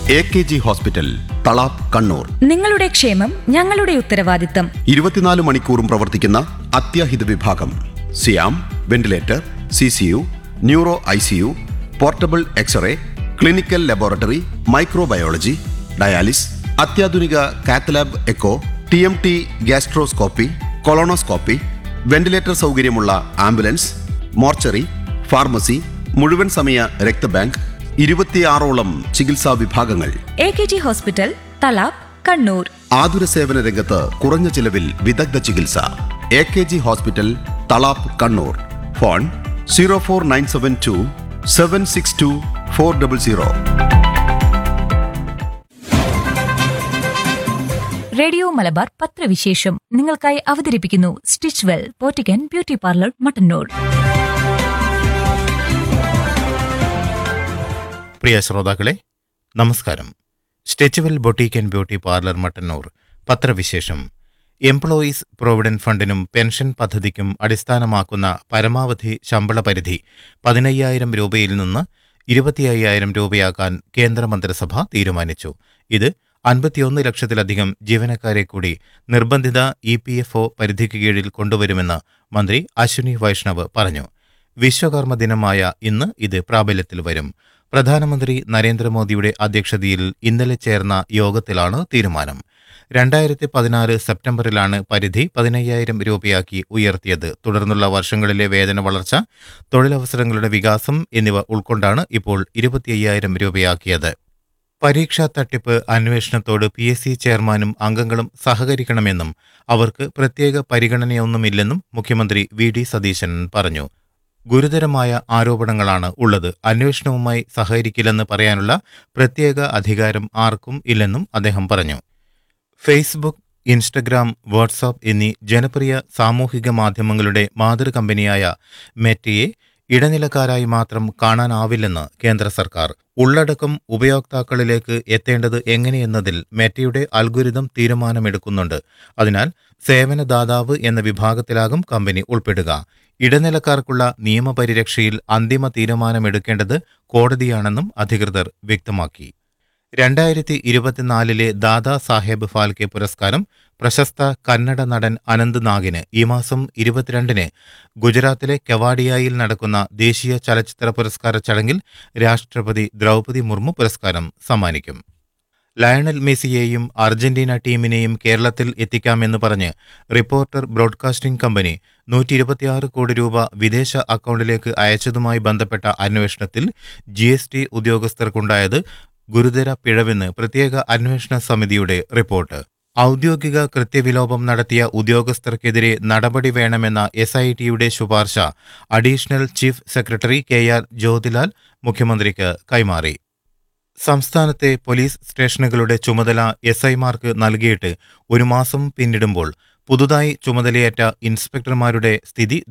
A K G hospital Thalap Kannur നിങ്ങളുടെ ക്ഷേമം ഞങ്ങളുടെ ഉത്തരവാദിത്തം ഇരുപത്തിനാല് മണിക്കൂറും പ്രവർത്തിക്കുന്ന അത്യാഹിത വിഭാഗം സിയാം ventilator C C U neuro I C U portable x-ray clinical laboratory microbiology dialysis അത്യാധുനിക cath lab echo T M T gastroscopy colonoscopy ventilator സൗകര്യമുള്ള ആംബുലൻസ് മോർച്ചറി ഫാർമസി മുഴുവൻ സമയ രക്തബാങ്ക് ഇരുപത്തിയാറോളം ചികിത്സാ വിഭാഗങ്ങൾ A K G hospital Thalap Kannur ആതുര സേവന രംഗത്ത് കുറഞ്ഞ ചിലവിൽ വിദഗ്ധ ചികിത്സ A K G hospital Thalap Kannur phone zero four nine seven two seven six two four double zero radio Malabar പത്രവിശേഷം നിങ്ങൾക്കായി അവതരിപ്പിക്കുന്നു Stitch Well boutique beauty parlour Mattannur പ്രിയ ശ്രോതാക്കളെ നമസ്കാരം Stitchwell boutique and beauty parlour Mattannur പത്രവിശേഷം എംപ്ലോയീസ് പ്രൊവിഡന്റ് ഫണ്ടിനും പെൻഷൻ പദ്ധതിക്കും അടിസ്ഥാനമാക്കുന്ന പരമാവധി ശമ്പള പരിധി പതിനയ്യായിരം രൂപയിൽ നിന്ന് ഇരുപത്തി അയ്യായിരം രൂപയാക്കാൻ കേന്ദ്രമന്ത്രിസഭ തീരുമാനിച്ചു ഇത് അൻപത്തിയൊന്ന് ലക്ഷത്തിലധികം ജീവനക്കാരെ കൂടി നിർബന്ധിത ഇ പി എഫ് ഒ പരിധിക്ക് കീഴിൽ കൊണ്ടുവരുമെന്ന് മന്ത്രി അശ്വിനി വൈഷ്ണവ് പറഞ്ഞു വിശ്വകർമ്മ ദിനമായ ഇന്ന് ഇത് പ്രാബല്യത്തിൽ വരും പ്രധാനമന്ത്രി നരേന്ദ്രമോദിയുടെ അധ്യക്ഷതയിൽ ഇന്നലെ ചേർന്ന യോഗത്തിലാണ് തീരുമാനം രണ്ടായിരത്തി പതിനാറ് സെപ്റ്റംബറിലാണ് പരിധി പതിനയ്യായിരം രൂപയാക്കി ഉയർത്തിയത് തുടർന്നുള്ള വർഷങ്ങളിലെ വേതന വളർച്ച തൊഴിലവസരങ്ങളുടെ വികാസം എന്നിവ ഉൾക്കൊണ്ടാണ് ഇപ്പോൾ ഇരുപത്തിയ്യായിരം രൂപയാക്കിയത് പരീക്ഷാ തട്ടിപ്പ് അന്വേഷണത്തോട് പി എസ് സി ചെയർമാനും അംഗങ്ങളും സഹകരിക്കണമെന്നും അവർക്ക് പ്രത്യേക പരിഗണനയൊന്നുമില്ലെന്നും മുഖ്യമന്ത്രി വി ഡി സതീശൻ പറഞ്ഞു ഗുരുതരമായ ആരോപണങ്ങളാണ് ഉള്ളത് അന്വേഷണവുമായി സഹകരിക്കില്ലെന്ന് പറയാനുള്ള പ്രത്യേക അധികാരം ആർക്കും ഇല്ലെന്നും അദ്ദേഹം പറഞ്ഞു ഫേസ്ബുക്ക് ഇൻസ്റ്റഗ്രാം വാട്സാപ്പ് എന്നീ ജനപ്രിയ സാമൂഹിക മാധ്യമങ്ങളുടെ മാതൃകമ്പനിയായ മെറ്റയെ ഇടനിലക്കാരായി മാത്രം കാണാനാവില്ലെന്ന് കേന്ദ്ര സർക്കാർ ഉള്ളടക്കം ഉപയോക്താക്കളിലേക്ക് എത്തേണ്ടത് എങ്ങനെയെന്നതിൽ മെറ്റയുടെ അൽഗുരിതം തീരുമാനമെടുക്കുന്നുണ്ട് അതിനാൽ സേവനദാതാവ് എന്ന വിഭാഗത്തിലാകും കമ്പനി ഉൾപ്പെടുക ഇടനിലക്കാർക്കുള്ള നിയമപരിരക്ഷയിൽ അന്തിമ തീരുമാനമെടുക്കേണ്ടത് കോടതിയാണെന്നും അധികൃതർ വ്യക്തമാക്കി രണ്ടായിരത്തി ഇരുപത്തിനാലിലെ ദാദാ സാഹേബ് ഫാൽക്കെ പുരസ്കാരം പ്രശസ്ത കന്നഡ നടൻ അനന്ത് നാഗിന് ഈ മാസം ഇരുപത്തിരണ്ടിന് ഗുജറാത്തിലെ കെവാഡിയയിൽ നടക്കുന്ന ദേശീയ ചലച്ചിത്ര പുരസ്കാര ചടങ്ങിൽ രാഷ്ട്രപതി ദ്രൗപദി മുർമു പുരസ്കാരം സമ്മാനിക്കും ലയണൽ മെസ്സിയെയും അർജന്റീന ടീമിനെയും കേരളത്തിൽ എത്തിക്കാമെന്ന് പറഞ്ഞ് റിപ്പോർട്ടർ ബ്രോഡ്കാസ്റ്റിംഗ് കമ്പനി നൂറ്റി ഇരുപത്തിയാറ് കോടി രൂപ വിദേശ അക്കൗണ്ടിലേക്ക് അയച്ചതുമായി ബന്ധപ്പെട്ട അന്വേഷണത്തിൽ ജി എസ് ടി ഉദ്യോഗസ്ഥർക്കുണ്ടായത് ഗുരുതര പിഴവെന്ന് പ്രത്യേക അന്വേഷണ സമിതിയുടെ റിപ്പോർട്ട് ഔദ്യോഗിക കൃത്യവിലോപം നടത്തിയ ഉദ്യോഗസ്ഥർക്കെതിരെ നടപടി വേണമെന്ന എസ് ഐ ടിയുടെ ശുപാർശ additional chief secretary K R Jyothilal മുഖ്യമന്ത്രിക്ക് കൈമാറി സംസ്ഥാനത്തെ പോലീസ് സ്റ്റേഷനുകളുടെ ചുമതല എസ് ഐമാർക്ക് നൽകിയിട്ട് ഒരു മാസം പിന്നിടുമ്പോൾ പുതുതായി ചുമതലയേറ്റ ഇൻസ്പെക്ടർമാരുടെ സ്ഥിതി